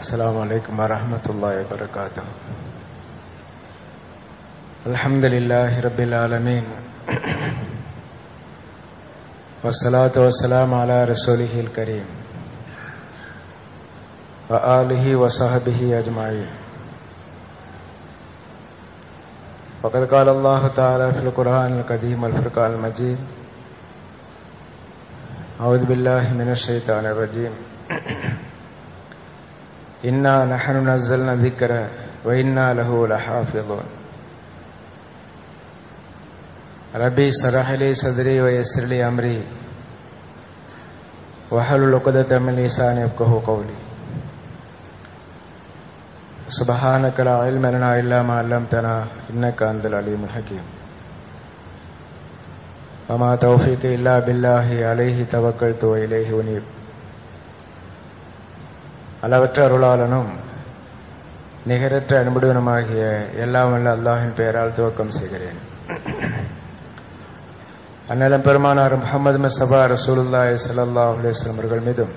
السلام عليكم ورحمة الله وبركاته الحمد لله رب العالمين والصلاة والسلام على رسوله الكريم وآله وصحبه أجمعين وقد قال الله تعالى في القرآن القديم والفرقان المجيد أعوذ بالله من الشيطان الرجيم إنا نحن نزلنا الذكر وإنا له لحافظون ربي اشرح لي صدري ويسر لي أمري واحلل عقدة من لساني يفقهوا قولي سبحانك لا علم لنا إلا ما علمتنا إنك أنت العليم الحكيم وما توفيقي إلا بالله عليه توكلت وإليه أنيب அளவற்ற அருளாளனும் நிகரற்ற அன்புடனுமாகிய எல்லாம் வல்ல அல்லாஹின் பெயரால் துவக்கம் செய்கிறேன் அந்நிலம் பெருமானார் முகமது மசபா ரசூலுல்லாய் சல்லா அலுவலம் அவர்கள் மீதும்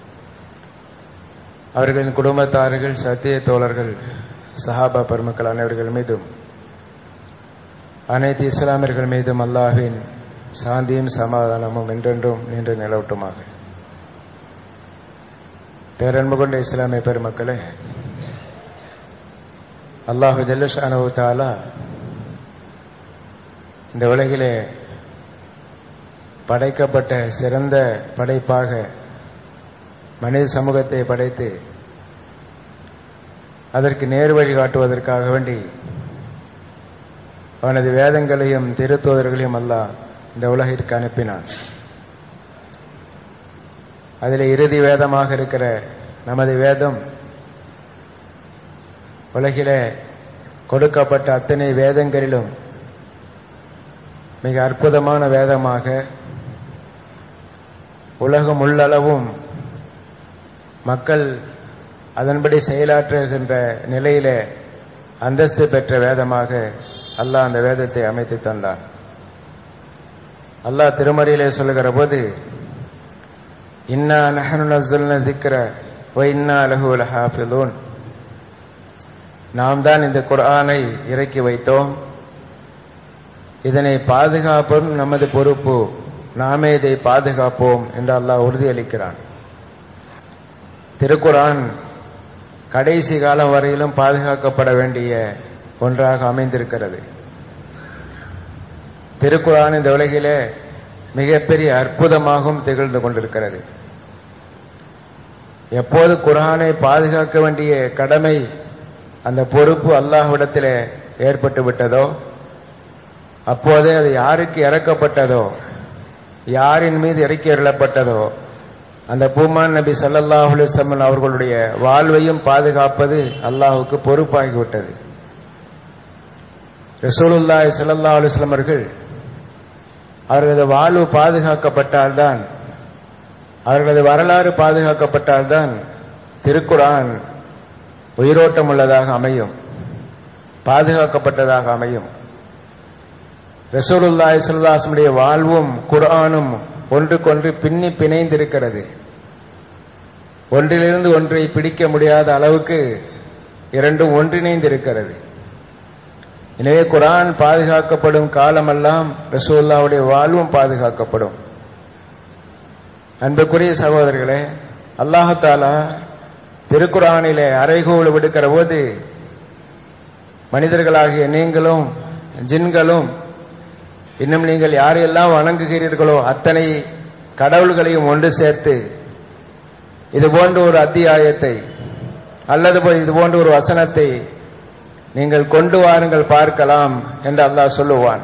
அவர்களின் குடும்பத்தார்கள் சத்திய தோழர்கள் சஹாபா பெருமக்கள் அனைவர்கள் மீதும் அனைத்து இஸ்லாமியர்கள் மீதும் அல்லாஹின் சாந்தியும் சமாதானமும் என்றென்றும் நின்று நிலவட்டுமாக பேரன்பு கொண்ட இஸ்லாமிய பெருமக்களே அல்லாஹு ஜல்லஷானு தாலா இந்த உலகிலே படைக்கப்பட்ட சிறந்த படைப்பாக மனித சமூகத்தை படைத்து அதற்கு நேர் வழி காட்டுவதற்காக வேண்டி அவனது வேதங்களையும் திருத்தோதர்களையும் அல்லாஹ் இந்த உலகிற்கு அனுப்பினான் அதில் இறுதி வேதமாக இருக்கிற நமது வேதம் உலகிலே கொடுக்கப்பட்ட அத்தனை வேதங்களிலும் மிக அற்புதமான வேதமாக உலகம் உள்ளளவும் மக்கள் அதன்படி செயலாற்றுகின்ற நிலையிலே அந்தஸ்து பெற்ற வேதமாக அல்லாஹ் அந்த வேதத்தை அமைத்து தந்தான் அல்லாஹ் திருமறையிலே சொல்லுகிற போது இன்னா நஹனு நஸ்ஸல்ன திக்ர வ இன்னா லஹு லஹாஃபிலூன் நாம் தான் இந்த குர்ஆனை இறக்கி வைத்தோம் இதனை பாதுகாப்பதும் நமது பொறுப்பு நாமே இதை பாதுகாப்போம் என்று அல்லாஹ் உறுதியளிக்கிறான் திருக்குரான் கடைசி காலம் வரையிலும் பாதுகாக்கப்பட வேண்டிய ஒன்றாக அமைந்திருக்கிறது திருக்குரான் இந்த உலகிலே மிகப்பெரிய அற்புதமாகவும் திகழ்ந்து கொண்டிருக்கிறது எப்போது குரானை பாதுகாக்க வேண்டிய கடமை அந்த பொறுப்பு அல்லாஹ்விடத்தில் ஏற்பட்டு விட்டதோ அப்போதே அது யாருக்கு இறக்கப்பட்டதோ யாரின் மீது இறக்கி அருளப்பட்டதோ அந்த பூமான் நபி சல்லல்லாஹ் அலுவலம் அவர்களுடைய வாழ்வையும் பாதுகாப்பது அல்லாஹுக்கு பொறுப்பாகிவிட்டது ரசூலுல்லாய் சல்லல்லா அலுவலம் அவர்கள் அவர்களது வாழ்வு பாதுகாக்கப்பட்டால்தான் அவர்களது வரலாறு பாதுகாக்கப்பட்டால்தான் திருக்குரான் உயிரோட்டம் உள்ளதாக அமையும் பாதுகாக்கப்பட்டதாக அமையும் ரசூலுல்லாய் சல்லாசனுடைய வாழ்வும் குரானும் ஒன்றுக்கொன்று பின்னி பிணைந்திருக்கிறது ஒன்றிலிருந்து ஒன்றை பிடிக்க முடியாத அளவுக்கு இரண்டும் ஒன்றிணைந்திருக்கிறது எனவே குரான் பாதுகாக்கப்படும் காலமெல்லாம் ரசூல்லாவுடைய வாழ்வும் பாதுகாக்கப்படும் அன்புக்குரிய சகோதரர்களே அல்லாஹாலா திருக்குறானிலே அறைகோடு விடுக்கிற போது மனிதர்களாகிய நீங்களும் ஜின்களும் இன்னும் நீங்கள் யாரையெல்லாம் வணங்குகிறீர்களோ அத்தனை கடவுள்களையும் ஒன்று சேர்த்து இது போன்ற ஒரு அத்தியாயத்தை அல்லது இது போன்ற ஒரு வசனத்தை நீங்கள் கொண்டு வாருங்கள் பார்க்கலாம் என்று அல்லாஹ் சொல்லுவான்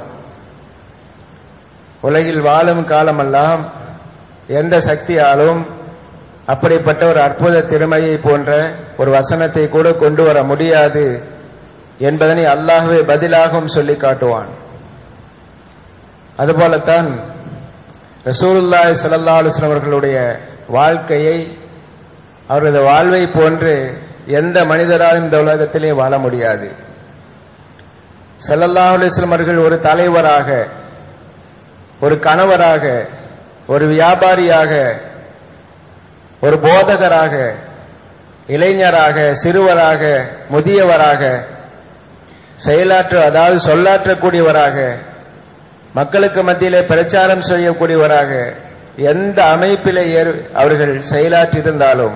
உலகில் வாழும் காலமெல்லாம் எந்த சக்தியாலும் அப்படிப்பட்ட ஒரு அற்புத திறமையை போன்ற ஒரு வசனத்தை கூட கொண்டு வர முடியாது என்பதனை அல்லாஹுவே பதிலாகவும் சொல்லி காட்டுவான் அதுபோலத்தான் ரசூலுல்லாய் சல்லா அலுவலம் அவர்களுடைய வாழ்க்கையை அவரது வாழ்வை போன்று எந்த மனிதராலும் இந்த உலகத்திலே வாழ முடியாது சல்லல்லா அலுவலம் அவர்கள் ஒரு தலைவராக ஒரு கணவராக ஒரு வியாபாரியாக ஒரு போதகராக இளைஞராக சிறுவராக முதியவராக செயலாற்ற அதாவது சொல்லாற்றக்கூடியவராக மக்களுக்கு மத்தியிலே பிரச்சாரம் செய்யக்கூடியவராக எந்த அமைப்பிலே ஏற்- அவர்கள் செயலாற்றியிருந்தாலும்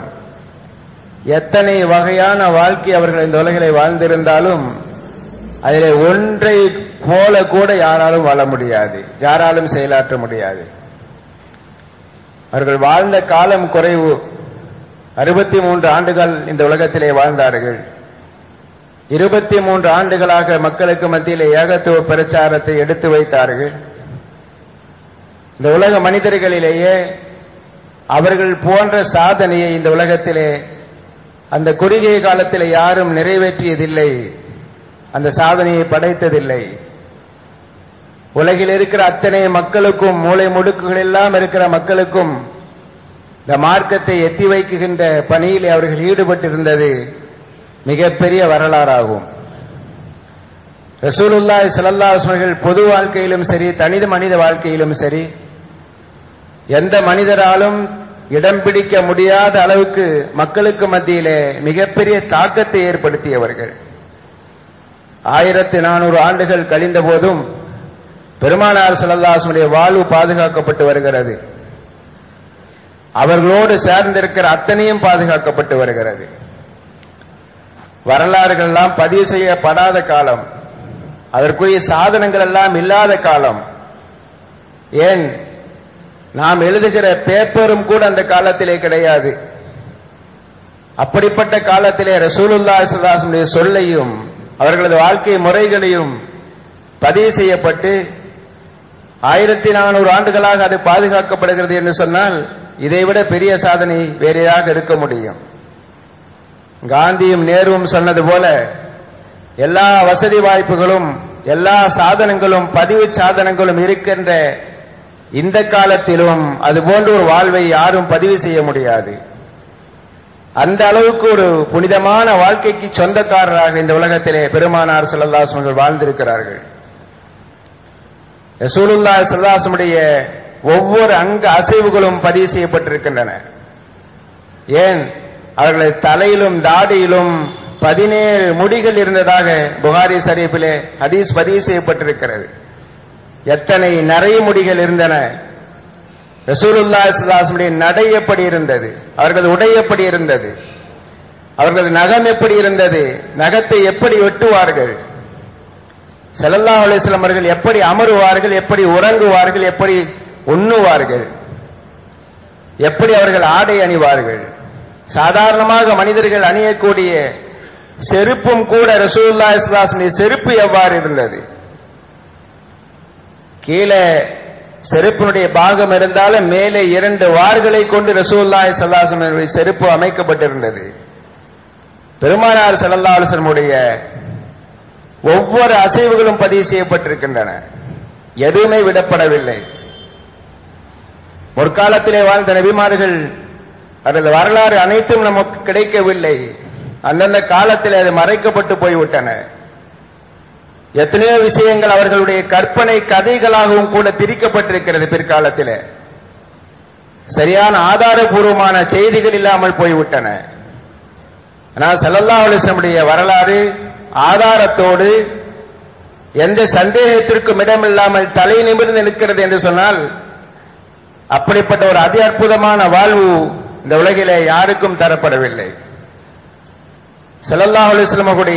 எத்தனை வகையான வாழ்க்கை அவர்கள் இந்த உலகிலே வாழ்ந்திருந்தாலும் அதிலே ஒன்றை போல கூட யாராலும் வாழ முடியாது யாராலும் செயலாற்ற முடியாது அவர்கள் வாழ்ந்த காலம் குறைவு அறுபத்தி மூன்று ஆண்டுகள் இந்த உலகத்திலே வாழ்ந்தார்கள் இருபத்தி மூன்று ஆண்டுகளாக மக்களுக்கு மத்தியிலே ஏகத்துவ பிரச்சாரத்தை எடுத்து வைத்தார்கள் இந்த உலக மனிதர்களிலேயே அவர்கள் போன்ற சாதனையை இந்த உலகத்திலே அந்த குறுகிய காலத்தில் யாரும் நிறைவேற்றியதில்லை அந்த சாதனையை படைத்ததில்லை உலகில் இருக்கிற அத்தனை மக்களுக்கும் மூளை முடுக்குகள் எல்லாம் இருக்கிற மக்களுக்கும் இந்த மார்க்கத்தை எத்தி வைக்குகின்ற பணியில் அவர்கள் ஈடுபட்டிருந்தது மிகப்பெரிய வரலாறாகும் ரசூலுல்லாஹி ஸல்லல்லாஹு அலைஹி வஸல்லம் பொது வாழ்க்கையிலும் சரி தனித மனித வாழ்க்கையிலும் சரி எந்த மனிதராலும் இடம் பிடிக்க முடியாத அளவுக்கு மக்களுக்கு மத்தியிலே மிகப்பெரிய தாக்கத்தை ஏற்படுத்தியவர்கள் ஆயிரத்தி நானூறு ஆண்டுகள் கழிந்த போதும் பெருமானார் ஸல்லல்லாஹு வாழ்வு பாதுகாக்கப்பட்டு வருகிறது அவர்களோடு சேர்ந்திருக்கிற அத்தனையும் பாதுகாக்கப்பட்டு வருகிறது வரலாறுகள் எல்லாம் பதிவு செய்யப்படாத காலம் அதற்குரிய சாதனங்கள் எல்லாம் இல்லாத காலம் ஏன் நாம் எழுதுகிற பேப்பரும் கூட அந்த காலத்திலே கிடையாது அப்படிப்பட்ட காலத்திலே ரசூலுல்லா சல்லாசனுடைய சொல்லையும் அவர்களது வாழ்க்கை முறைகளையும் பதிவு செய்யப்பட்டு ஆயிரத்தி நானூறு ஆண்டுகளாக அது பாதுகாக்கப்படுகிறது என்று சொன்னால் இதைவிட பெரிய சாதனை வேறையாக இருக்க முடியும் காந்தியும் நேருவும் சொன்னது போல எல்லா வசதி வாய்ப்புகளும் எல்லா சாதனங்களும் பதிவு சாதனங்களும் இருக்கின்ற இந்த காலத்திலும் அது போன்ற ஒரு வாழ்வை யாரும் பதிவு செய்ய முடியாது அந்த அளவுக்கு ஒரு புனிதமான வாழ்க்கைக்கு சொந்தக்காரராக இந்த உலகத்திலே பெருமானார் செல்லல்லாசமர்கள் வாழ்ந்திருக்கிறார்கள் ரசூலுல்லா செல்லாசமுடைய ஒவ்வொரு அங்க அசைவுகளும் பதிவு செய்யப்பட்டிருக்கின்றன ஏன் அவர்களது தலையிலும் தாடியிலும் பதினேழு முடிகள் இருந்ததாக புகாரி ஷரீஃபிலே ஹதீஸ் பதிவு செய்யப்பட்டிருக்கிறது எத்தனை நிறைய முடிகள் இருந்தன ரசூலுல்லா சுல்லாசமுடைய நடை எப்படி இருந்தது அவர்களது உடை எப்படி இருந்தது அவர்களது நகம் எப்படி இருந்தது நகத்தை எப்படி வெட்டுவார்கள் செல்லல்லா அலிஸ்லாம் அவர்கள் எப்படி அமருவார்கள் எப்படி உறங்குவார்கள் எப்படி உண்ணுவார்கள் எப்படி அவர்கள் ஆடை அணிவார்கள் சாதாரணமாக மனிதர்கள் அணியக்கூடிய செருப்பும் கூட ரசூல்லா இஸ்லாசனுடைய செருப்பு எவ்வாறு இருந்தது கீழே செருப்பினுடைய பாகம் இருந்தாலும் மேலே இரண்டு வார்களை கொண்டு ரசூல்லாய் சல்லாசனுடைய செருப்பு அமைக்கப்பட்டிருந்தது பெருமானார் சல்லல்லா அலுவலமுடைய ஒவ்வொரு அசைவுகளும் பதிவு செய்யப்பட்டிருக்கின்றன எதுவுமே விடப்படவில்லை முற்காலத்திலே வாழ்ந்த நபிமார்கள் அதன் வரலாறு அனைத்தும் நமக்கு கிடைக்கவில்லை அந்தந்த காலத்தில் அது மறைக்கப்பட்டு போய்விட்டன எத்தனையோ விஷயங்கள் அவர்களுடைய கற்பனை கதைகளாகவும் கூட திரிக்கப்பட்டிருக்கிறது பிற்காலத்தில் சரியான ஆதாரபூர்வமான செய்திகள் இல்லாமல் போய்விட்டன ஆனால் சல்லல்லா அலிஸ்லமுடைய வரலாறு ஆதாரத்தோடு எந்த சந்தேகத்திற்கும் இடமில்லாமல் தலை நிமிர்ந்து நிற்கிறது என்று சொன்னால் அப்படிப்பட்ட ஒரு அதி அற்புதமான வாழ்வு இந்த உலகிலே யாருக்கும் தரப்படவில்லை சல்லல்லா அலிஸ்லமுடைய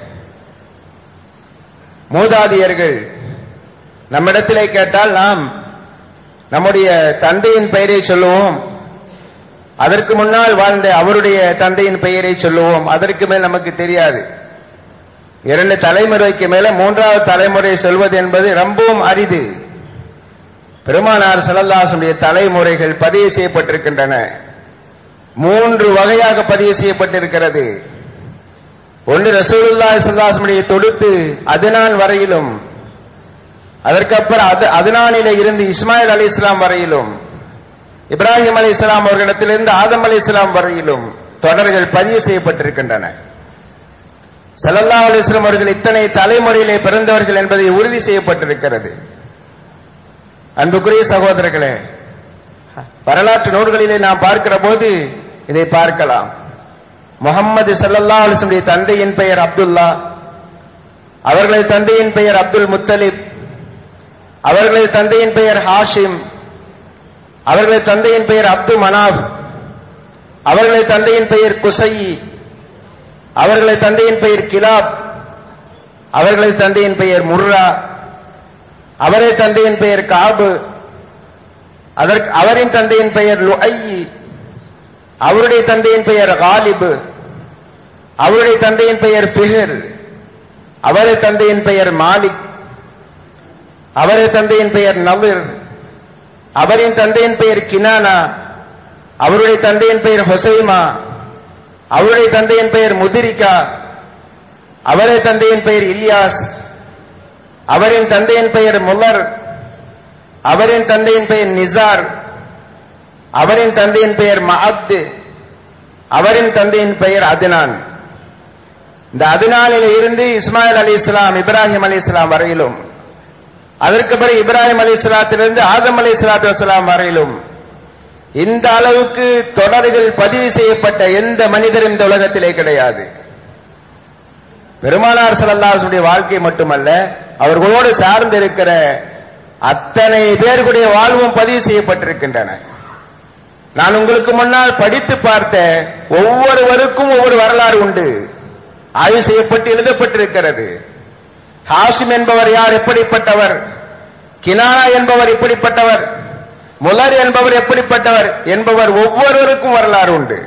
மூதாதியர்கள் நம்மிடத்திலே கேட்டால் நாம் நம்முடைய தந்தையின் பெயரை சொல்லுவோம் அதற்கு முன்னால் வாழ்ந்த அவருடைய தந்தையின் பெயரை சொல்லுவோம் அதற்கு மேல் நமக்கு தெரியாது இரண்டு தலைமுறைக்கு மேல மூன்றாவது தலைமுறை சொல்வது என்பது ரொம்பவும் அரிது பெருமானார் சல்லல்லாசுடைய தலைமுறைகள் பதிவு செய்யப்பட்டிருக்கின்றன மூன்று வகையாக பதிவு செய்யப்பட்டிருக்கிறது ஒன்று ரசூலுல்லா சல்லாசமுடைய தொடுத்து அதுனான் வரையிலும் அதற்கப்புறம் அது அதுனானில இருந்து இஸ்மாயில் அலி இஸ்லாம் வரையிலும் இப்ராஹிம் அலி இஸ்லாம் அவர்களிடத்திலிருந்து ஆதம் அலி இஸ்லாம் வரையிலும் தொடர்கள் பதிவு செய்யப்பட்டிருக்கின்றன சல்லல்லா அலிஸ்லாம் அவர்கள் இத்தனை தலைமுறையிலே பிறந்தவர்கள் என்பதை உறுதி செய்யப்பட்டிருக்கிறது அன்புக்குரிய சகோதரர்களே வரலாற்று நூல்களிலே நாம் பார்க்கிற போது இதை பார்க்கலாம் முகம்மது சல்லல்லா அலிஸ்லுடைய தந்தையின் பெயர் அப்துல்லா அவர்களது தந்தையின் பெயர் அப்துல் முத்தலிப் அவர்களது தந்தையின் பெயர் ஹாஷிம் அவர்களது தந்தையின் பெயர் அப்து மனாப் அவர்களது தந்தையின் பெயர் குசையி அவர்களது தந்தையின் பெயர் கிலாப் அவர்களது தந்தையின் பெயர் முர்ரா அவரது தந்தையின் பெயர் காபு அதற்கு அவரின் தந்தையின் பெயர் லுஐயி அவருடைய தந்தையின் பெயர் காலிபு அவருடைய தந்தையின் பெயர் பிஹர் அவரது தந்தையின் பெயர் மாலிக் அவரது தந்தையின் பெயர் நவிர் அவரின் தந்தையின் பெயர் கினானா அவருடைய தந்தையின் பெயர் ஹொசைமா அவருடைய தந்தையின் பெயர் முதிரிகா அவரது தந்தையின் பெயர் இலியாஸ் அவரின் தந்தையின் பெயர் முல்லர் அவரின் தந்தையின் பெயர் நிசார் அவரின் தந்தையின் பெயர் மஹத்து அவரின் தந்தையின் பெயர் அதினான் இந்த அதினானில் இருந்து இஸ்மாயில் அலி இஸ்லாம் இப்ராஹிம் அலி இஸ்லாம் வரையிலும் அதற்கு பிறகு இப்ராஹிம் அலி இஸ்லாத்திலிருந்து ஆதம் அலி இஸ்லாத்து வசலாம் வரையிலும் இந்த அளவுக்கு தொடர்கள் பதிவு செய்யப்பட்ட எந்த மனிதரும் இந்த உலகத்திலே கிடையாது பெருமானார் சல்லல்லாசுடைய வாழ்க்கை மட்டுமல்ல அவர்களோடு சார்ந்து இருக்கிற அத்தனை பேர்களுடைய வாழ்வும் பதிவு செய்யப்பட்டிருக்கின்றன நான் உங்களுக்கு முன்னால் படித்து பார்த்த ஒவ்வொருவருக்கும் ஒவ்வொரு வரலாறு உண்டு ஆய்வு செய்யப்பட்டு எழுதப்பட்டிருக்கிறது ஹாஷிம் என்பவர் யார் எப்படிப்பட்டவர் கினானா என்பவர் எப்படிப்பட்டவர் முலர் என்பவர் எப்படிப்பட்டவர் என்பவர் ஒவ்வொருவருக்கும் வரலாறு உண்டு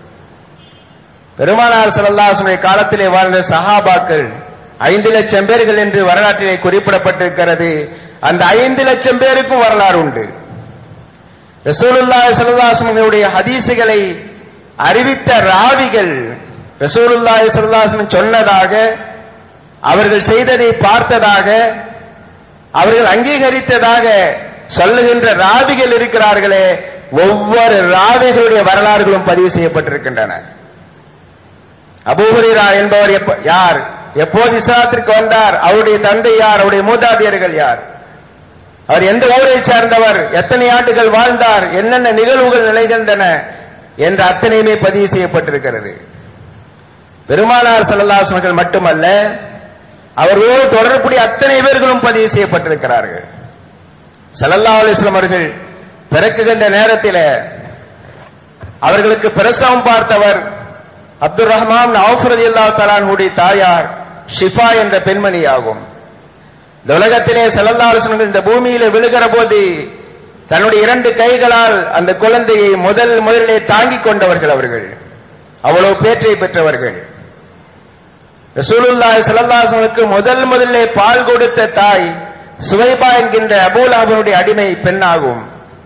பெருமானார் சல்லாசுடைய காலத்திலே வாழ்ந்த சஹாபாக்கள் ஐந்து லட்சம் பேர்கள் என்று வரலாற்றிலே குறிப்பிடப்பட்டிருக்கிறது அந்த ஐந்து லட்சம் பேருக்கும் வரலாறு உண்டு ரசூலுல்லாஹி ஸல்லல்லாஹு ஹதீசுகளை அறிவித்த ராவிகள் ரசூலுல்லாஹி ஸல்லல்லாஹு சொன்னதாக அவர்கள் செய்ததை பார்த்ததாக அவர்கள் அங்கீகரித்ததாக சொல்லுகின்ற ராவிகள் இருக்கிறார்களே ஒவ்வொரு ராவிகளுடைய வரலாறுகளும் பதிவு செய்யப்பட்டிருக்கின்றன அபூஹுரா என்பவர் யார் எப்போது இஸ்லாத்திற்கு வந்தார் அவருடைய தந்தை யார் அவருடைய மூதாதையர்கள் யார் அவர் எந்த ஊரை சார்ந்தவர் எத்தனை ஆண்டுகள் வாழ்ந்தார் என்னென்ன நிகழ்வுகள் நிலைகின்றன என்ற அத்தனையுமே பதிவு செய்யப்பட்டிருக்கிறது பெருமானார் சல்லல்லாசனர்கள் மட்டுமல்ல அவர்களோடு தொடர்புடைய அத்தனை பேர்களும் பதிவு செய்யப்பட்டிருக்கிறார்கள் சல்லல்லா அலிஸ்லாம் அவர்கள் பிறக்குகின்ற நேரத்தில் அவர்களுக்கு பிரசவம் பார்த்தவர் அப்துல் ரஹ்மான் அவுஃபரதி அல்லா தலானுடைய தாயார் ஷிஃபா என்ற பெண்மணி ஆகும் இந்த உலகத்திலே சல்லல்லா அலிஸ்லாம் இந்த பூமியில விழுகிற போது தன்னுடைய இரண்டு கைகளால் அந்த குழந்தையை முதல் முதலிலே தாங்கிக் கொண்டவர்கள் அவர்கள் அவ்வளவு பேற்றை பெற்றவர்கள் ரசூலுல்லாஹி ஸல்லல்லாஹு முதல் முதலிலே பால் கொடுத்த தாய் சுவைபா என்கின்ற அபூலாபனுடைய அடிமை பெண்ணாகும்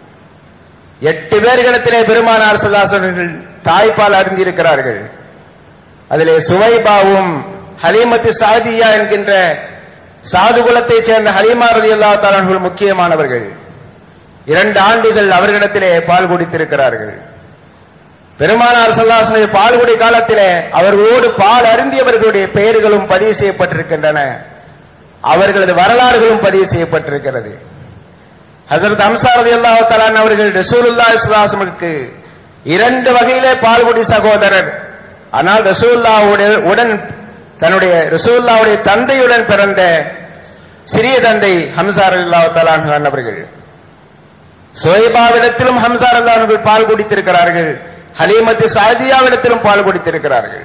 எட்டு பேர்களிடத்திலே பெருமானார் சல்லாசர்கள் தாய்ப்பால் அறிந்திருக்கிறார்கள் அதிலே சுவைபாவும் ஹலீமத்து சாதியா என்கின்ற சாது குலத்தைச் சேர்ந்த ஹலீமா ரதி அல்லா தாலான்கள் முக்கியமானவர்கள் இரண்டு ஆண்டுகள் அவர்களிடத்திலே பால் குடித்திருக்கிறார்கள் பெருமானார் சல்லாசனுடைய பால்குடி காலத்திலே அவர்களோடு பால் அருந்தியவர்களுடைய பெயர்களும் பதிவு செய்யப்பட்டிருக்கின்றன அவர்களது வரலாறுகளும் பதிவு செய்யப்பட்டிருக்கிறது ஹசரத் அம்சாரதி அல்லாஹ் தலான் அவர்கள் ரசூலுல்லா இஸ்லாசமுக்கு இரண்டு வகையிலே பால்குடி சகோதரர் ஆனால் ரசூல்லாவுடைய உடன் தன்னுடைய ரசூல்லாவுடைய தந்தையுடன் பிறந்த சிறிய தந்தை ஹம்சார் அல்லா தலான் அவர்கள் சோய்பாவிடத்திலும் ஹம்சார் அல்லாஹர்கள் பால் குடித்திருக்கிறார்கள் ஹலீமத்து சாதியாவிடத்திலும் பால் குடித்திருக்கிறார்கள்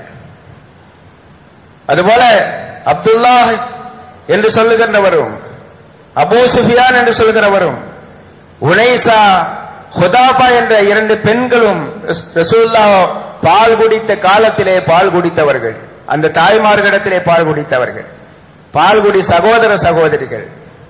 அதுபோல அப்துல்லா என்று சொல்லுகின்றவரும் அபூ சுஃபியான் என்று சொல்கிறவரும் உனைசா ஹுதாபா என்ற இரண்டு பெண்களும் ரசூல்லா பால் குடித்த காலத்திலே பால் குடித்தவர்கள் அந்த தாய்மார்களிடத்திலே பால் குடித்தவர்கள் பால்குடி சகோதர சகோதரிகள்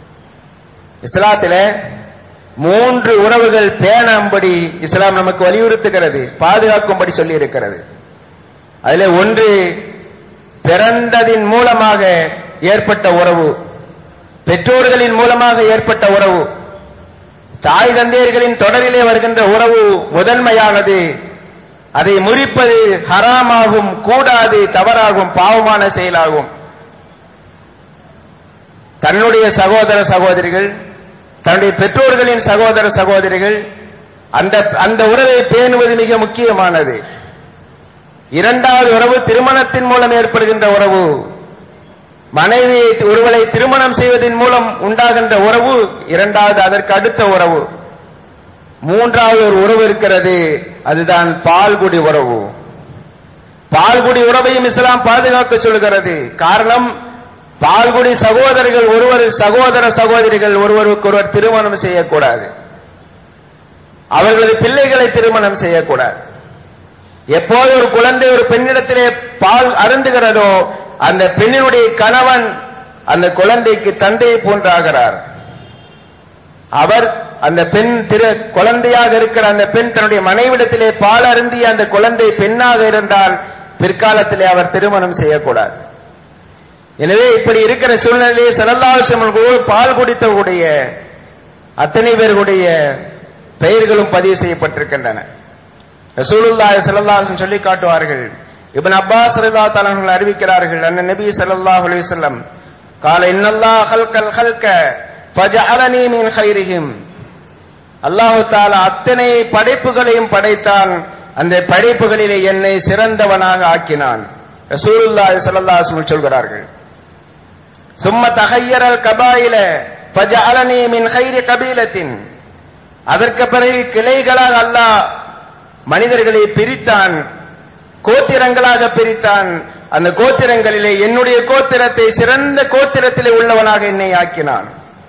இஸ்லாத்திலே மூன்று உறவுகள் பேணும்படி இஸ்லாம் நமக்கு வலியுறுத்துகிறது பாதுகாக்கும்படி சொல்லி இருக்கிறது அதிலே ஒன்று பிறந்ததின் மூலமாக ஏற்பட்ட உறவு பெற்றோர்களின் மூலமாக ஏற்பட்ட உறவு தாய் தந்தையர்களின் தொடரிலே வருகின்ற உறவு முதன்மையானது அதை முறிப்பது ஹராமாகும் கூடாது தவறாகும் பாவமான செயலாகும் தன்னுடைய சகோதர சகோதரிகள் தன்னுடைய பெற்றோர்களின் சகோதர சகோதரிகள் அந்த அந்த உறவை பேணுவது மிக முக்கியமானது இரண்டாவது உறவு திருமணத்தின் மூலம் ஏற்படுகின்ற உறவு மனைவியை ஒருவரை திருமணம் செய்வதன் மூலம் உண்டாகின்ற உறவு இரண்டாவது அதற்கு அடுத்த உறவு மூன்றாவது ஒரு உறவு இருக்கிறது அதுதான் பால்குடி உறவு பால்குடி உறவையும் இஸ்லாம் பாதுகாக்க சொல்கிறது காரணம் பால்குடி சகோதரர்கள் ஒருவர் சகோதர சகோதரிகள் ஒருவருக்கு ஒருவர் திருமணம் செய்யக்கூடாது அவர்களது பிள்ளைகளை திருமணம் செய்யக்கூடாது எப்போது ஒரு குழந்தை ஒரு பெண்ணிடத்திலே பால் அருந்துகிறதோ அந்த பெண்ணினுடைய கணவன் அந்த குழந்தைக்கு தந்தையை போன்றாகிறார் அவர் அந்த பெண் திரு குழந்தையாக இருக்கிற அந்த பெண் தன்னுடைய மனைவிடத்திலே பால் அருந்திய அந்த குழந்தை பெண்ணாக இருந்தால் பிற்காலத்திலே அவர் திருமணம் செய்யக்கூடாது எனவே இப்படி இருக்கிற சூழ்நிலையை செலல்லாசம் பால் குடித்தவருடைய அத்தனை பேர்களுடைய பெயர்களும் பதிவு செய்யப்பட்டிருக்கின்றன ரசூலுல்லாஹி ஸல்லல்லாஹு சொல்லி காட்டுவார்கள் இப்னு அப்பாஸ் ரலியல்லாஹு தஆலா அறிவிக்கிறார்கள் அன்ன நபி ஸல்லல்லாஹு அலைஹி வஸல்லம் قال ان الله خلق الخلق فجعلني من خيرهم அல்லாஹு தாலா அத்தனை படைப்புகளையும் படைத்தான் அந்த படைப்புகளிலே என்னை சிறந்தவனாக ஆக்கினான் ரசூலுல்லாஹி ஸல்லல்லாஹு அலைஹி வஸல்லம் சொல்கிறார்கள் சும்ம தஹய்யரல் கபாயில ஃபஜஅலனி மின் கைரி கபீலத்தின் அதற்கு பிறகு கிளைகளாக அல்லாஹ் மனிதர்களை பிரித்தான் கோத்திரங்களாக பிரித்தான் அந்த கோத்திரங்களிலே என்னுடைய கோத்திரத்தை சிறந்த கோத்திரத்திலே உள்ளவனாக என்னை ஆக்கினான்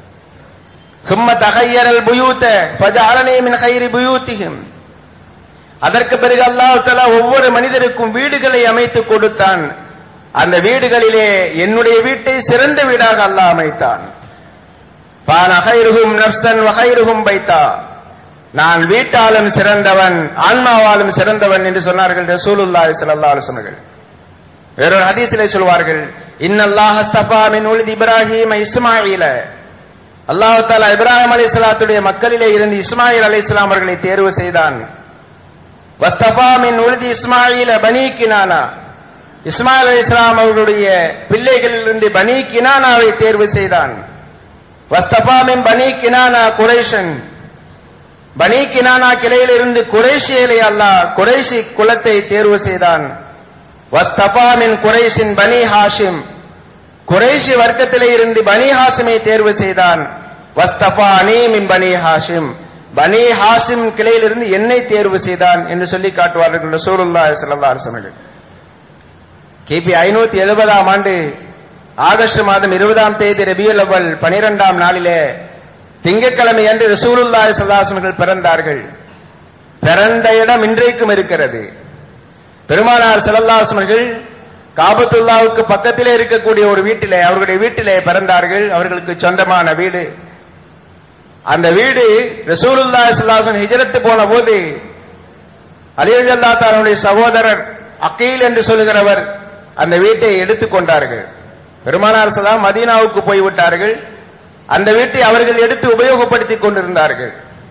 சும்ம தகையரல் புயூத்த ஃபஜஅலனி மின் கைரி புயூத்திஹிம் அதற்கு பிறகு அல்லாஹ் தஆலா ஒவ்வொரு மனிதருக்கும் வீடுகளை அமைத்து கொடுத்தான் அந்த வீடுகளிலே என்னுடைய வீட்டை சிறந்த வீடாக அல்லாஹ் அமைத்தான் பான ஹைருஹும் நஃப்சன் வஹைருஹும் பைத்தா நான் வீட்டாலும் சிறந்தவன் ஆன்மாவாலும் சிறந்தவன் என்று சொன்னார்கள் ரசூலுல்லாஹி ஸல்லல்லாஹு அலைஹி வஸல்லம் வேறொரு ஹதீஸிலே சொல்வார்கள் இன்னல்லாஹ் அஸ்தஃபா மின் உலித் இப்ராஹீம் இஸ்மாயில அல்லாஹ் தஆலா இப்ராஹிம் அலைஹிஸ்ஸலாத்துடைய மக்களிலே இருந்து இஸ்மாயில் அலைஹிஸ்ஸலாம் அவர்களை தேர்வு செய்தான் வஸ்தஃபா மின் உலித் இஸ்மாயில பனி கினானா இஸ்மாயில் அலைஹிஸ்ஸலாம் அவர்களுடைய பிள்ளைகளிலிருந்து பனி கினானாவை தேர்வு செய்தான் வஸ்தஃபா மின் பனி கினானா குரைஷன் பனி கினானா கிளையிலிருந்து குறைஷியலை அல்லாஹ் குறைஷி குலத்தை தேர்வு செய்தான் வஸ்தபா மின் குறைஷின் பனி ஹாஷிம் குறைஷி வர்க்கத்திலே இருந்து பனி ஹாஷிமை தேர்வு செய்தான் வஸ்தபா அனீ மின் பனி ஹாஷிம் பனி ஹாஷிம் கிளையிலிருந்து என்னை தேர்வு செய்தான் என்று சொல்லி காட்டுவார்கள் ரசூலுல்லாஹி ஸல்லல்லாஹு அலைஹி வஸல்லம் கிபி ஐநூத்தி எழுபதாம் ஆண்டு ஆகஸ்ட் மாதம் இருபதாம் தேதி ரபியுல் அவ்வல் பனிரெண்டாம் நாளிலே திங்கட்கிழமை அன்று ரசூலுல்லாஹி ஸல்லல்லாஹு பிறந்தார்கள் பிறந்த இடம் இன்றைக்கும் இருக்கிறது பெருமானார் ஸல்லல்லாஹு காபத்துல்லாவுக்கு பக்கத்திலே இருக்கக்கூடிய ஒரு வீட்டிலே அவர்களுடைய வீட்டிலே பிறந்தார்கள் அவர்களுக்கு சொந்தமான வீடு அந்த வீடு ரசூலுல்லாஹி ஸல்லல்லாஹு ஹிஜ்ரத் போன போது அலிரல்லா தானுடைய சகோதரர் அக்கீல் என்று சொல்லுகிறவர் அந்த வீட்டை எடுத்துக்கொண்டார்கள் பெருமானார் சலாம் மதீனாவுக்கு போய்விட்டார்கள் அந்த வீட்டை அவர்கள் எடுத்து உபயோகப்படுத்திக் கொண்டிருந்தார்கள்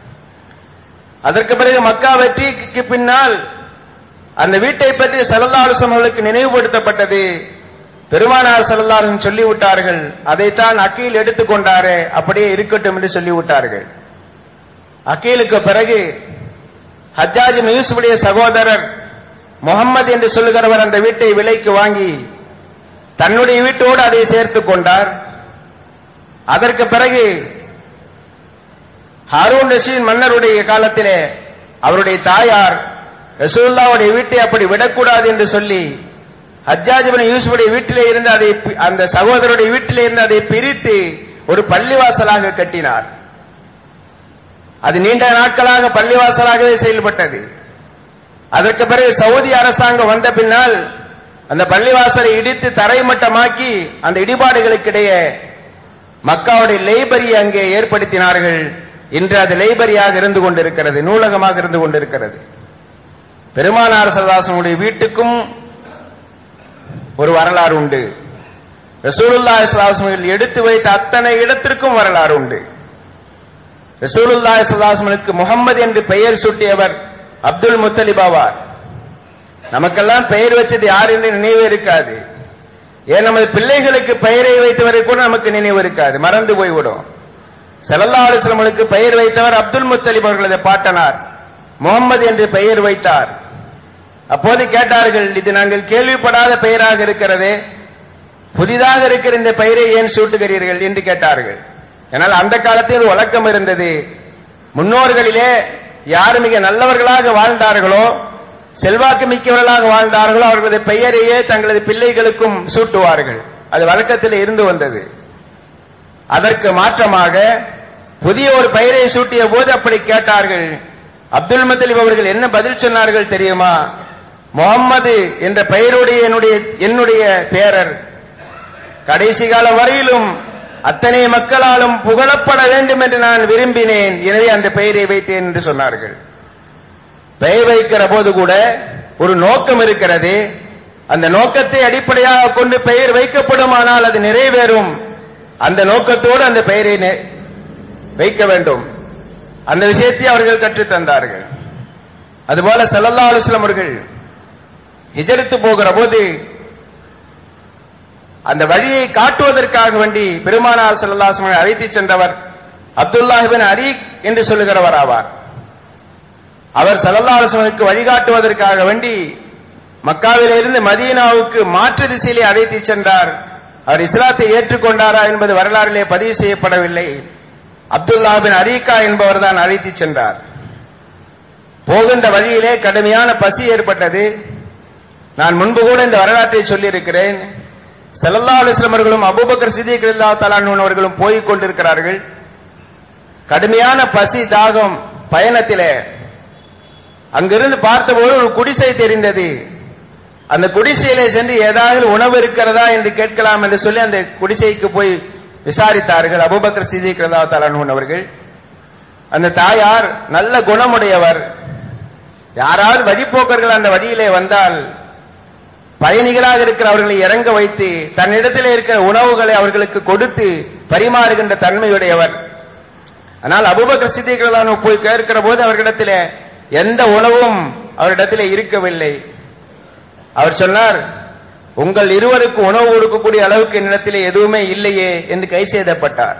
அதற்கு பிறகு மக்கா வெற்றிக்கு பின்னால் அந்த வீட்டை பற்றி சல்லல்லாஹு அவர்களுக்கு நினைவுபடுத்தப்பட்டது பெருமானார் சல்லல்லாஹு சொல்லிவிட்டார்கள் அதைத்தான் அக்கீல் எடுத்துக்கொண்டாரே அப்படியே இருக்கட்டும் என்று சொல்லிவிட்டார்கள் அக்கீலுக்கு பிறகு ஹஜ்ஜாஜ் யூசுஃபுடைய சகோதரர் முகம்மது என்று சொல்லுகிறவர் அந்த வீட்டை விலைக்கு வாங்கி தன்னுடைய வீட்டோடு அதை சேர்த்துக் கொண்டார் அதற்கு பிறகு ஹாரூன் ரஷீத் மன்னருடைய காலத்திலே அவருடைய தாயார் ரசூல்லாவுடைய வீட்டை அப்படி விடக்கூடாது என்று சொல்லி ஹஜ்ஜாஜிபின் யூசுஃபுடைய வீட்டிலே இருந்து அதை அந்த சகோதரருடைய வீட்டிலே இருந்து அதை பிரித்து ஒரு பள்ளிவாசலாக கட்டினார் அது நீண்ட நாட்களாக பள்ளிவாசலாகவே செயல்பட்டது அதற்கு பிறகு சவுதி அரசாங்கம் வந்த பின்னால் அந்த பள்ளிவாசலை இடித்து தரைமட்டமாக்கி அந்த இடிபாடுகளுக்கிடையே மக்காவுடைய லைபரி அங்கே ஏற்படுத்தினார்கள் இன்று அது லைபரியாக இருந்து கொண்டிருக்கிறது நூலகமாக இருந்து கொண்டிருக்கிறது பெருமானார் சல்லாசனுடைய வீட்டுக்கும் ஒரு வரலாறு உண்டு ரசூலுல்லா இஸ்லாசமில் எடுத்து வைத்த அத்தனை இடத்திற்கும் வரலாறு உண்டு ரசூலுல்லா இஸ்லாசமனுக்கு முகம்மது என்று பெயர் சூட்டியவர் அப்துல் முத்தலிப் ஆவார் நமக்கெல்லாம் பெயர் வச்சது யார் என்று நினைவே இருக்காது ஏன் நமது பிள்ளைகளுக்கு பெயரை வைத்தவரை கூட நமக்கு நினைவு இருக்காது மறந்து போய்விடும் செல்லல்லா அலுவலமனுக்கு பெயர் வைத்தவர் அப்துல் முத்தலிப் அவர்களது பாட்டனார் முகம்மது என்று பெயர் வைத்தார் அப்போது கேட்டார்கள் இது நாங்கள் கேள்விப்படாத பெயராக இருக்கிறதே புதிதாக இருக்கிற இந்த பெயரை ஏன் சூட்டுகிறீர்கள் என்று கேட்டார்கள் என்னால் அந்த காலத்தில் ஒரு வழக்கம் இருந்தது முன்னோர்களிலே யார் மிக நல்லவர்களாக வாழ்ந்தார்களோ செல்வாக்கு மிக்கவர்களாக வாழ்ந்தார்களோ அவர்களது பெயரையே தங்களது பிள்ளைகளுக்கும் சூட்டுவார்கள் அது வழக்கத்தில் இருந்து வந்தது அதற்கு மாற்றமாக புதிய ஒரு பெயரை சூட்டிய போது அப்படி கேட்டார்கள் அப்துல் முத்தலிப் அவர்கள் என்ன பதில் சொன்னார்கள் தெரியுமா முகம்மது என்ற பெயருடைய என்னுடைய என்னுடைய பேரர் கடைசி கால வரையிலும் அத்தனை மக்களாலும் புகழப்பட வேண்டும் என்று நான் விரும்பினேன் எனவே அந்த பெயரை வைத்தேன் என்று சொன்னார்கள் பெயர் வைக்கிற போது கூட ஒரு நோக்கம் இருக்கிறது அந்த நோக்கத்தை அடிப்படையாக கொண்டு பெயர் வைக்கப்படுமானால் அது நிறைவேறும் அந்த நோக்கத்தோடு அந்த பெயரை நெ- வைக்க வேண்டும் அந்த விஷயத்தை அவர்கள் கற்றுத் தந்தார்கள் அதுபோல ஸல்லல்லாஹு அலைஹி வஸல்லம் அவர்கள் ஹிஜரத்து போகிற போது அந்த வழியை காட்டுவதற்காக வேண்டி பெருமானார் ஸல்லல்லாஹு அலைஹி வஸல்லம் அழைத்து சென்றவர் அப்துல்லாஹ் இப்னு அரீக் என்று சொல்லுகிறவர் ஆவார் அவர் ஸல்லல்லாஹு அலைஹி வஸல்லமுக்கு வழிகாட்டுவதற்காக வேண்டி மக்காவிலிருந்து மதீனாவுக்கு மாற்று திசையிலே அழைத்து சென்றார் அவர் இஸ்லாத்தை ஏற்றுக்கொண்டாரா என்பது வரலாறிலே பதிவு செய்யப்படவில்லை அப்துல்லா பின் அரீகா என்பவர் தான் அழைத்து சென்றார் போகின்ற வழியிலே கடுமையான பசி ஏற்பட்டது நான் முன்பு கூட இந்த வரலாற்றை சொல்லியிருக்கிறேன் ஸல்லல்லாஹு அலைஹி வஸல்லம் அவர்களும் அபூபக்கர் சித்திக் ரலியல்லாஹு தஆலா அன்ஹு அவர்களும் போய்க் கொண்டிருக்கிறார்கள் கடுமையான பசி தாகம் பயணத்திலே அங்கிருந்து பார்த்தபோது ஒரு குடிசை தெரிந்தது அந்த குடிசையிலே சென்று ஏதாவது உணவு இருக்கிறதா என்று கேட்கலாம் என்று சொல்லி அந்த குடிசைக்கு போய் விசாரித்தார்கள் அபூபக்கர் சித்திக் ரலியல்லாஹு தஆலா அன்ஹு அவர்கள் அந்த தாயார் நல்ல குணமுடையவர் யாராவது வழிப்போக்கர்கள் அந்த வழியிலே வந்தால் பயணிகளாக இருக்கிற அவர்களை இறங்க வைத்து தன்னிடத்திலே இருக்கிற உணவுகளை அவர்களுக்கு கொடுத்து பரிமாறுகின்ற தன்மையுடையவர் ஆனால் அபூபக்கர் சித்திக் ரலியல்லாஹு அன்ஹு போய் கேட்கிற போது அவர்களிடத்திலே எந்த உணவும் அவரிடத்திலே இருக்கவில்லை அவர் சொன்னார் உங்கள் இருவருக்கு உணவு கொடுக்கக்கூடிய அளவுக்கு என்னிடத்திலே எதுவுமே இல்லையே என்று கை செய்தப்பட்டார்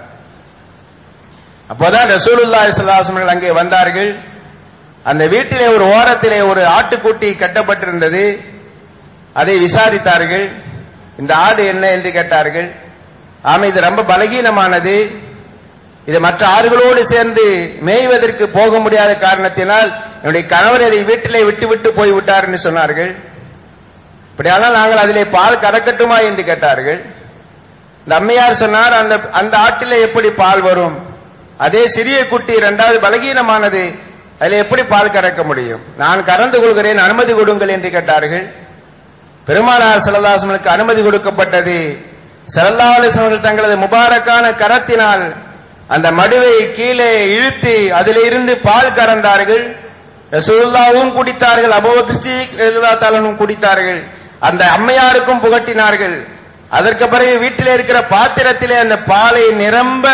அப்போதான் ரசூலுல்லாஹி ஸல்லல்லாஹு அலைஹி வஸல்லம் அங்கே வந்தார்கள் அந்த வீட்டிலே ஒரு ஓரத்திலே ஒரு ஆட்டுக்குட்டி கட்டப்பட்டிருந்தது அதை விசாரித்தார்கள் இந்த ஆடு என்ன என்று கேட்டார்கள் ஆமா இது ரொம்ப பலகீனமானது இது மற்ற ஆறுகளோடு சேர்ந்து மேய்வதற்கு போக முடியாத காரணத்தினால் என்னுடைய கணவர் அதை வீட்டிலே விட்டு விட்டு போய் விட்டார் என்று சொன்னார்கள் இப்படியானால் நாங்கள் அதிலே பால் கறக்கட்டுமா என்று கேட்டார்கள் இந்த அம்மையார் சொன்னார் அந்த அந்த ஆட்டிலே எப்படி பால் வரும் அதே சிறிய குட்டி இரண்டாவது பலகீனமானது அதில் எப்படி பால் கறக்க முடியும் நான் கறந்து கொள்கிறேன் அனுமதி கொடுங்கள் என்று கேட்டார்கள் பெருமானார் செல்லதாசனுக்கு அனுமதி கொடுக்கப்பட்டது செல்லல்லாசவர்கள் தங்களது முபாரக்கான கரத்தினால் அந்த மடுவை கீழே இழுத்து அதிலிருந்து பால் கறந்தார்கள் ரசூலுல்லாவும் குடித்தார்கள் அபோதிலும் குடித்தார்கள் அந்த அம்மையாருக்கும் புகட்டினார்கள் அதற்கு பிறகு வீட்டிலே இருக்கிற பாத்திரத்திலே அந்த பாலை நிரம்ப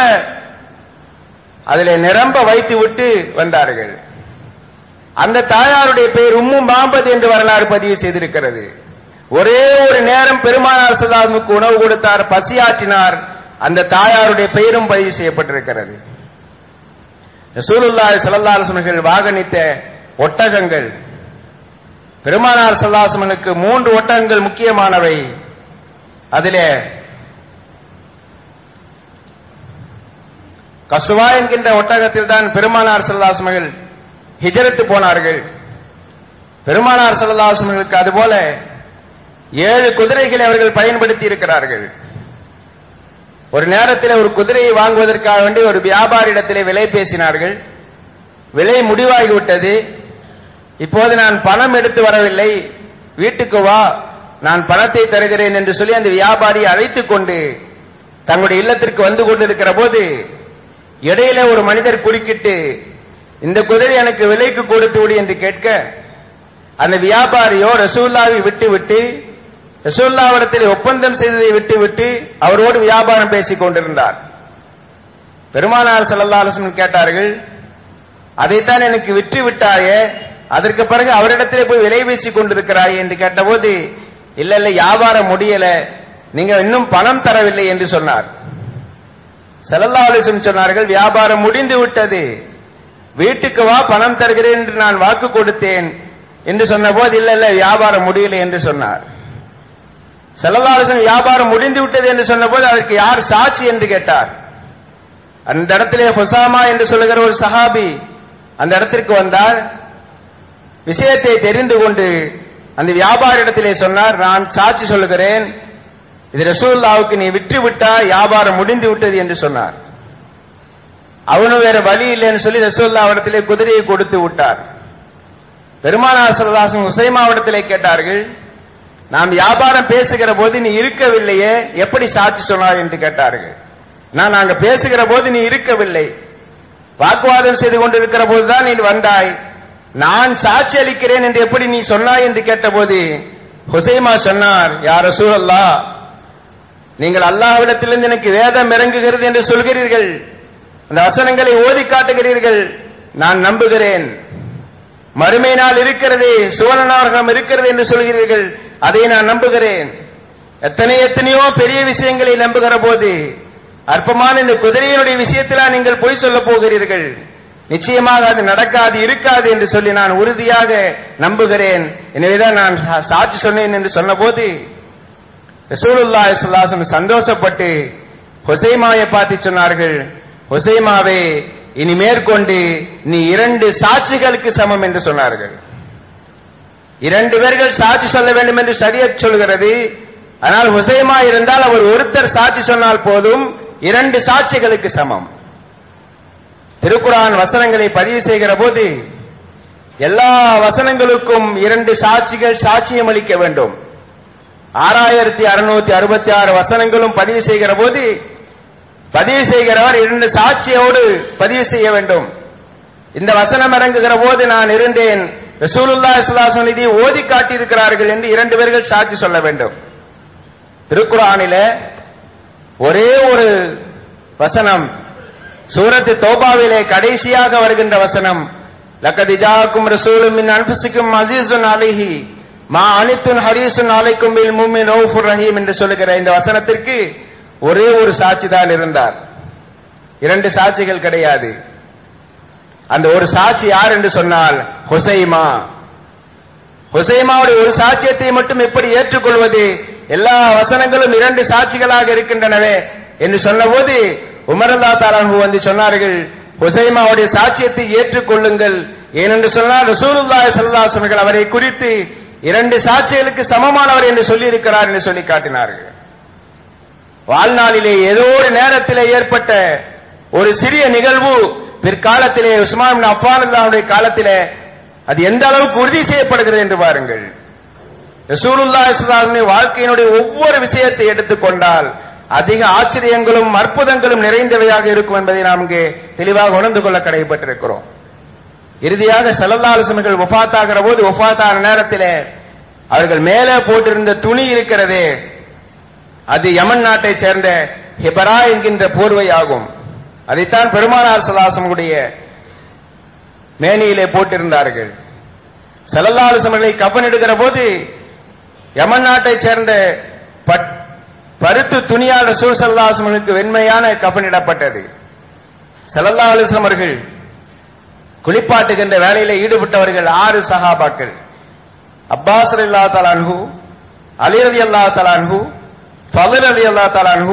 அதிலே நிரம்ப வைத்து விட்டு வந்தார்கள் அந்த தாயாருடைய பெயர் உம்மு மாம்பது என்று வரலாறு பதிவு செய்திருக்கிறது ஒரே ஒரு நேரம் பெருமானார் சல்லாமுக்கு உணவு கொடுத்தார் பசியாற்றினார் அந்த தாயாருடைய பெயரும் பதிவு செய்யப்பட்டிருக்கிறது ரசூலுல்லாஹி ஸல்லல்லாஹு அலைஹி வஸல்லம் வாகனித்த ஒட்டகங்கள் பெருமானார் சல்லாசமனுக்கு மூன்று ஒட்டகங்கள் முக்கியமானவை அதிலே கசுவா என்கின்ற ஒட்டகத்தில் தான் பெருமானார் சல்லாசமர்கள் ஹிஜரத்து போனார்கள் பெருமானார் சல்லாசமர்களுக்கு அதுபோல ஏழு குதிரைகளை அவர்கள் பயன்படுத்தி இருக்கிறார்கள் ஒரு நேரத்தில் ஒரு குதிரையை வாங்குவதற்காக வேண்டி ஒரு வியாபாரியிடத்திலே விலை பேசினார்கள் விலை முடிவாகிவிட்டது இப்போது நான் பணம் எடுத்து வரவில்லை வீட்டுக்கு வா நான் பணத்தை தருகிறேன் என்று சொல்லி அந்த வியாபாரி அழைத்துக் கொண்டு தங்களுடைய இல்லத்திற்கு வந்து கொண்டிருக்கிற போது இடையில ஒரு மனிதர் குறுக்கிட்டு இந்த குதிரை எனக்கு விலைக்கு கொடுத்து விடு என்று கேட்க அந்த வியாபாரியோ ரசூல்லாவை விட்டு விட்டு ரசூல்லாவிடத்தில் ஒப்பந்தம் செய்ததை விட்டு விட்டு அவரோடு வியாபாரம் பேசிக் கொண்டிருந்தார் பெருமானார் ஸல்லல்லாஹு அலைஹி வஸல்லம் கேட்டார்கள் அதைத்தான் எனக்கு விற்று விட்டாயே அதற்கு பிறகு அவரிடத்திலே போய் விலை பேசிக் கொண்டிருக்கிறாய் என்று கேட்டபோது இல்ல இல்ல வியாபாரம் முடியல நீங்க இன்னும் பணம் தரவில்லை என்று சொன்னார் ஸல்லல்லாஹு அலைஹி வஸல்லம் சொன்னார்கள் வியாபாரம் முடிந்து விட்டது வீட்டுக்கு வா பணம் தருகிறேன் என்று நான் வாக்கு கொடுத்தேன் என்று சொன்னபோது இல்ல இல்ல வியாபாரம் முடியல என்று சொன்னார் செல்லதாலசன் வியாபாரம் முடிந்து விட்டது என்று சொன்னபோது அதற்கு யார் சாட்சி என்று கேட்டார் அந்த இடத்திலே ஹுசாமா என்று சொல்லுகிற ஒரு சஹாபி அந்த இடத்திற்கு வந்தால் விஷயத்தை தெரிந்து கொண்டு அந்த வியாபார இடத்திலே சொன்னார் நான் சாட்சி சொல்லுகிறேன் இது ரசூல்லாவுக்கு நீ விற்று விட்டா வியாபாரம் முடிந்து விட்டது என்று சொன்னார் அவனும் வேற வழி இல்லைன்னு சொல்லி ரசூல்லா இடத்திலே குதிரையை கொடுத்து விட்டார் பெருமானார் சரதாசன் உசைமாவிடத்திலே கேட்டார்கள் நாம் வியாபாரம் பேசுகிற போது நீ இருக்கவில்லையே எப்படி சாட்சி சொன்னார் என்று கேட்டார்கள் நான் நாங்க பேசுகிற போது நீ இருக்கவில்லை வாக்குவாதம் செய்து கொண்டிருக்கிற போதுதான் நீ வந்தாய் நான் சாட்சி அளிக்கிறேன் என்று எப்படி நீ சொன்னாய் என்று கேட்டபோது ஹுசைமா சொன்னார் யார் ரசூலல்லா நீங்கள் அல்லாஹ்விடத்திலிருந்து எனக்கு வேதம் இறங்குகிறது என்று சொல்கிறீர்கள் அந்த வசனங்களை ஓதி காட்டுகிறீர்கள் நான் நம்புகிறேன் மறுமை நாள் இருக்கிறது சுவனநாரகம் இருக்கிறது என்று சொல்கிறீர்கள் அதை நான் நம்புகிறேன் எத்தனை எத்தனையோ பெரிய விஷயங்களை நம்புகிற போது அற்பமான இந்த குதிரையினுடைய விஷயத்தில் நீங்கள் பொய் சொல்ல போகிறீர்கள் நிச்சயமாக அது நடக்காது இருக்காது என்று சொல்லி நான் உறுதியாக நம்புகிறேன் எனவேதான் நான் சா- சாட்சி சொன்னேன் என்று சொன்னபோது ரசூலுல்லா சுல்லாசம் சந்தோஷப்பட்டு ஹொசைமாவை பார்த்து சொன்னார்கள் ஹொசைமாவே இனி மேற்கொண்டு நீ இரண்டு சாட்சிகளுக்கு சமம் என்று சொன்னார்கள் இரண்டு பேர்கள் சாட்சி சொல்ல வேண்டும் என்று சரியத் சொல்கிறது ஆனால் ஹுசைமா இருந்தால் அவர் ஒருத்தர் சாட்சி சொன்னால் போதும் இரண்டு சாட்சிகளுக்கு சமம் திருக்குரான் வசனங்களை பதிவு செய்கிற போது எல்லா வசனங்களுக்கும் இரண்டு சாட்சிகள் சாட்சியம் அளிக்க வேண்டும் ஆறாயிரத்தி அறுநூத்தி அறுபத்தி ஆறு வசனங்களும் பதிவு செய்கிற போது பதிவு செய்கிறவர் இரண்டு சாட்சியோடு பதிவு செய்ய வேண்டும் இந்த வசனம் இறங்குகிற போது நான் இருந்தேன் ரசூலுல்லா இஸ்லாசம் நிதி ஓதி காட்டியிருக்கிறார்கள் என்று இரண்டு பேர்கள் சாட்சி சொல்ல வேண்டும் திருக்குறானில ஒரே ஒரு வசனம் சூரத்து தோபாவிலே கடைசியாக வருகின்ற வசனம் லக்கதி ஜாக்கும் ரசூலும் மின் அன்புசிக்கும் அசீசுன் அலிஹி மா அனித்துன் ஹரீசுன் அலைக்கும் பில் முமின் ரவுஃபுர் ரஹீம் என்று சொல்லுகிற இந்த வசனத்திற்கு ஒரே ஒரு சாட்சி தான் இருந்தார் இரண்டு சாட்சிகள் கிடையாது அந்த ஒரு சாட்சி யார் என்று சொன்னால் ஹுசைமா ஹுசைமாவுடைய ஒரு சாட்சியத்தை மட்டும் எப்படி ஏற்றுக்கொள்வது எல்லா வசனங்களும் இரண்டு சாட்சிகளாக இருக்கின்றனவே என்று சொன்னபோது உமரல்லா தாலாஹு வந்து சொன்னார்கள் ஹுசைமாவுடைய சாட்சியத்தை ஏற்றுக்கொள்ளுங்கள் ஏனென்று சொன்னால் ரசூலுல்லாஹி ஸல்லல்லாஹு அலைஹி வஸல்லம் அவரை குறித்து இரண்டு சாட்சிகளுக்கு சமமானவர் என்று சொல்லி இருக்கிறார் என்று சொல்லி காட்டினார்கள் வாழ்நாளிலே ஏதோ ஒரு நேரத்திலே ஏற்பட்ட ஒரு சிறிய நிகழ்வு பிற்காலத்திலே உஸ்மான் இப்னு அஃபான் அல்லாஹ்வுடைய காலத்திலே அது எந்த அளவுக்கு உறுதி செய்யப்படுகிறது என்று பாருங்கள் ரசூலுல்லாஹி ஸல்லல்லாஹு அலைஹி வஸல்லம் வாழ்க்கையினுடைய ஒவ்வொரு விஷயத்தை எடுத்துக்கொண்டால் அதிக ஆச்சரியங்களும் அற்புதங்களும் நிறைந்தவையாக இருக்கும் என்பதை நாம் இங்கே தெளிவாக உணர்ந்து கொள்ள கடைப்பட்டிருக்கிறோம் இறுதியாக செல்லல்லாலுசன்கள் ஒஃபாத்தாகிற போது ஒஃபாத்தான நேரத்திலே அவர்கள் மேலே போட்டிருந்த துணி இருக்கிறதே அது யமன் நாட்டைச் சேர்ந்த ஹிபரா என்கின்ற போர்வை ஆகும் அதைத்தான் பெருமானார் சலாசமுடைய மேனியிலே போட்டிருந்தார்கள் செல்லல்லாலுசமர்களை கப்பனிடுகிற போது யமன் நாட்டைச் சேர்ந்த பட்- பருத்து துணியால் ரசூல் சல்லாசமனுக்கு வெண்மையான கப்பனிடப்பட்டது சல்லல்லா அலுவலம் அவர்கள் குளிப்பாட்டுகின்ற வேலையில ஈடுபட்டவர்கள் ஆறு சஹாபாக்கள் அப்பாஸ் அல்லா தலான்ஹு அலி ரதி அல்லா தலான்ஹு ஃபலர் அலி அல்லா தலான்ஹு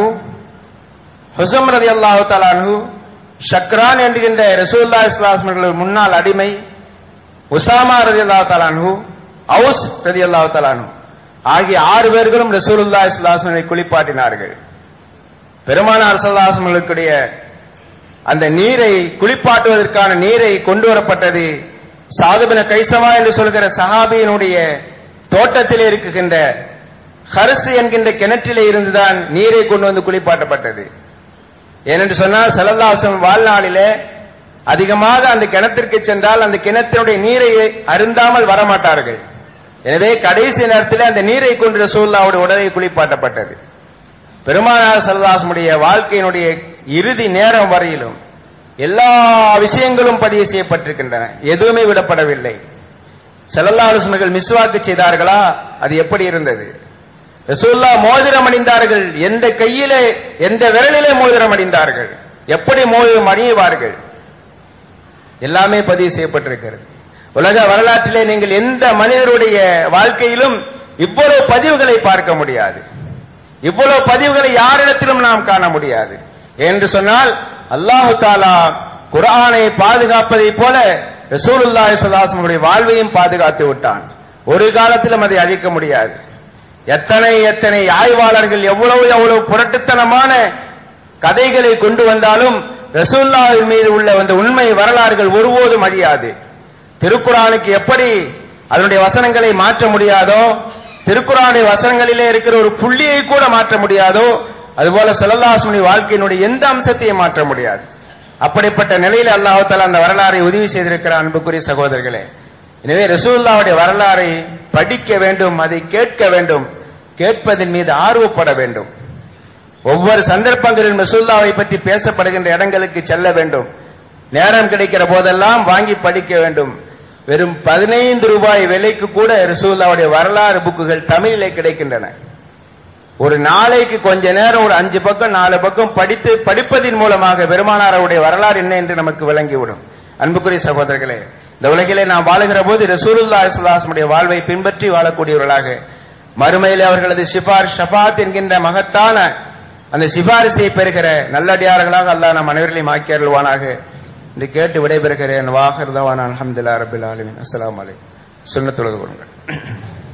ஹுசம் ரதி அல்லாஹு தலான்ஹு ஷக்ரான் என்கின்ற ரசூல்லா இஸ்லாஸ்மர்கள் முன்னாள் அடிமை உசாமா ரதி அல்லா தலான்ஹு அவுஸ் ரதி அல்லாஹு தலான்ஹு ஆகிய ஆறு பேர்களும் ரசூலுல்லா இஸ்லாஸ்மனை குளிப்பாட்டினார்கள் பெருமானார் சல்லாஸ்மர்களுடைய அந்த நீரை குளிப்பாட்டுவதற்கான நீரை கொண்டு வரப்பட்டது சாதுபின கைசமா என்று சொல்கிற சஹாபியினுடைய தோட்டத்திலே இருக்குகின்ற ஹர்ஸ் என்கின்ற கிணற்றிலே இருந்துதான் நீரை கொண்டு வந்து குளிப்பாட்டப்பட்டது ஏனென்று சொன்னால் செலல்லாசம் வாழ்நாளிலே அதிகமாக அந்த கிணத்திற்கு சென்றால் அந்த கிணத்தினுடைய நீரை அருந்தாமல் வரமாட்டார்கள் எனவே கடைசி நேரத்தில் அந்த நீரை கொண்டு ரசூல்லாவுடைய உடலை குளிப்பாட்டப்பட்டது பெருமானார் சல்லாசமுடைய வாழ்க்கையினுடைய இறுதி நேரம் வரையிலும் எல்லா விஷயங்களும் பதிவு செய்யப்பட்டிருக்கின்றன எதுவுமே விடப்படவில்லை செல்லல்லாலுசனர்கள் மிஸ்வாக்கு செய்தார்களா அது எப்படி இருந்தது ரசூல்லா மோதிரம் அணிந்தார்கள் எந்த கையிலே எந்த விரலிலே மோதிரம் அணிந்தார்கள் எப்படி மோதிரம் அணியுவார்கள் எல்லாமே பதிவு செய்யப்பட்டிருக்கிறது உலக வரலாற்றிலே நீங்கள் எந்த மனிதருடைய வாழ்க்கையிலும் இவ்வளவு பதிவுகளை பார்க்க முடியாது இவ்வளவு பதிவுகளை யாரிடத்திலும் நாம் காண முடியாது என்று சொன்னால் அல்லாஹு தாலா குர்ஆனை பாதுகாப்பதைப் போல ரசூலுல்லாஹி ஸல்லல்லாஹு வாழ்வையும் பாதுகாத்து விட்டான் ஒரு காலத்திலும் அதை அழிக்க முடியாது எத்தனை எத்தனை ஆய்வாளர்கள் எவ்வளவு எவ்வளவு புரட்டுத்தனமான கதைகளை கொண்டு வந்தாலும் ரசூல்லாவின் மீது உள்ள அந்த உண்மை வரலாறுகள் ஒருபோதும் அழியாது திருக்குறானுக்கு எப்படி அதனுடைய வசனங்களை மாற்ற முடியாதோ திருக்குறானுடைய வசனங்களிலே இருக்கிற ஒரு புள்ளியை கூட மாற்ற முடியாதோ அதுபோல செல்லல்லாசுடைய வாழ்க்கையினுடைய எந்த அம்சத்தையும் மாற்ற முடியாது அப்படிப்பட்ட நிலையில் அல்லாஹால அந்த வரலாறை உதவி செய்திருக்கிற அன்புக்குரிய சகோதரர்களே எனவே ரசூல்லாவுடைய வரலாறை படிக்க வேண்டும் அதை கேட்க வேண்டும் கேட்பதன் மீது ஆர்வப்பட வேண்டும் ஒவ்வொரு சந்தர்ப்பங்களிலும் ரசூல்லாவை பற்றி பேசப்படுகின்ற இடங்களுக்கு செல்ல வேண்டும் நேரம் கிடைக்கிற போதெல்லாம் வாங்கி படிக்க வேண்டும் வெறும் பதினைந்து ரூபாய் விலைக்கு கூட ரசூல்லாவுடைய வரலாறு புக்குகள் தமிழிலே கிடைக்கின்றன ஒரு நாளைக்கு கொஞ்ச நேரம் ஒரு அஞ்சு பக்கம் நாலு பக்கம் படித்து படிப்பதின் மூலமாக பெருமானாருடைய வரலாறு என்ன என்று நமக்கு விளங்கிவிடும் அன்புக்குரிய சகோதரர்களே இந்த உலகிலே நாம் வாழுகிற போது ரசூலுல்லா இஸ்லாசமுடைய வாழ்வை பின்பற்றி வாழக்கூடியவர்களாக மறுமையிலே அவர்களது சிபார் ஷபாத் என்கின்ற மகத்தான அந்த சிபாரிசை பெறுகிற நல்லடியார்களாக அல்லாஹ் நம் அனைவர்களையும் ஆக்கி அருள்வானாக என்று கேட்டு விடைபெறுகிறேன் வாஹர்தவான் அலமதுல்லா ரபில் ஆலமின் அஸ்லாம் அலை சுண்ணத்துலக கொடுங்கள்